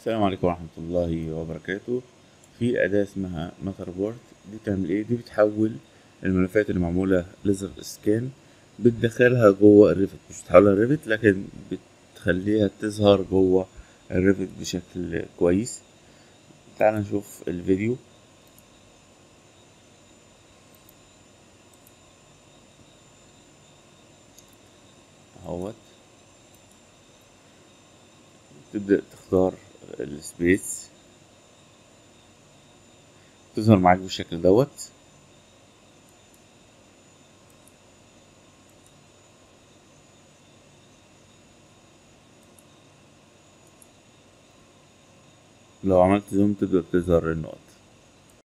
السلام عليكم ورحمة الله وبركاته في أداة اسمها ماتر بورد دي بتعمل ايه دي بتحول الملفات اللي معمولة ليزر سكان بتدخلها جوه الريفت مش بتحولها الريفت لكن بتخليها تظهر جوه الريفت بشكل كويس تعال نشوف الفيديو اهوت تبدأ تختار السبيس تظهر معاك بالشكل دوت لو عملت زوم تقدر تظهر النقط